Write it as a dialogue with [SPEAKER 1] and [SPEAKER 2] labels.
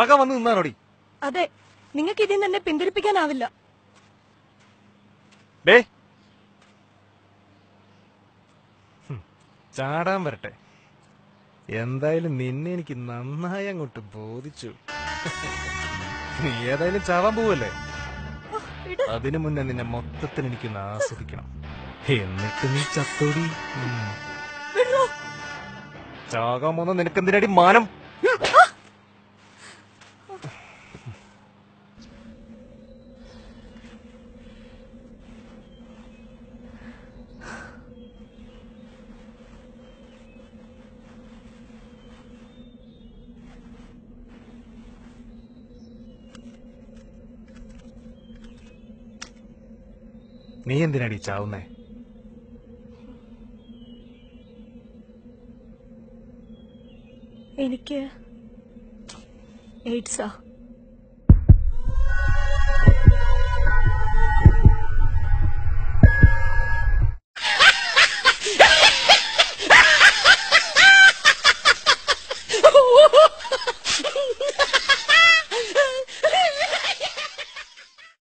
[SPEAKER 1] ചാകാൻ വന്ന് നിന്നാണോടി
[SPEAKER 2] അതെ നിങ്ങൾക്ക് ഇതിൽ നിന്ന് എന്നെ പിന്തിരിപ്പിക്കാനാവില്ല
[SPEAKER 1] ഡേ ഹും, ചാടാൻ വരട്ടെ എന്തായാലും നിന്നെ എനിക്ക് നന്നായി അങ്ങോട്ട് ബോധിച്ചു നീ ഏതായാലും ചാവാൻ പോവല്ലേ
[SPEAKER 2] ഓ, വിട്.
[SPEAKER 1] അതിനു മുന്നേ നിന്നെ മൊത്തത്തിൽ എനിക്കൊന്ന് ആസ്വദിക്കണം എന്നിട്ട് നീ ചത്തോടി ഉം.
[SPEAKER 2] വിടൂ.
[SPEAKER 1] ചാകാൻ പോന്ന നിനക്കെന്തിനടി മാനം നീ എന്തിനാടി ചാവുന്നേ
[SPEAKER 2] എനിക്ക് എയ്ഡ്സാ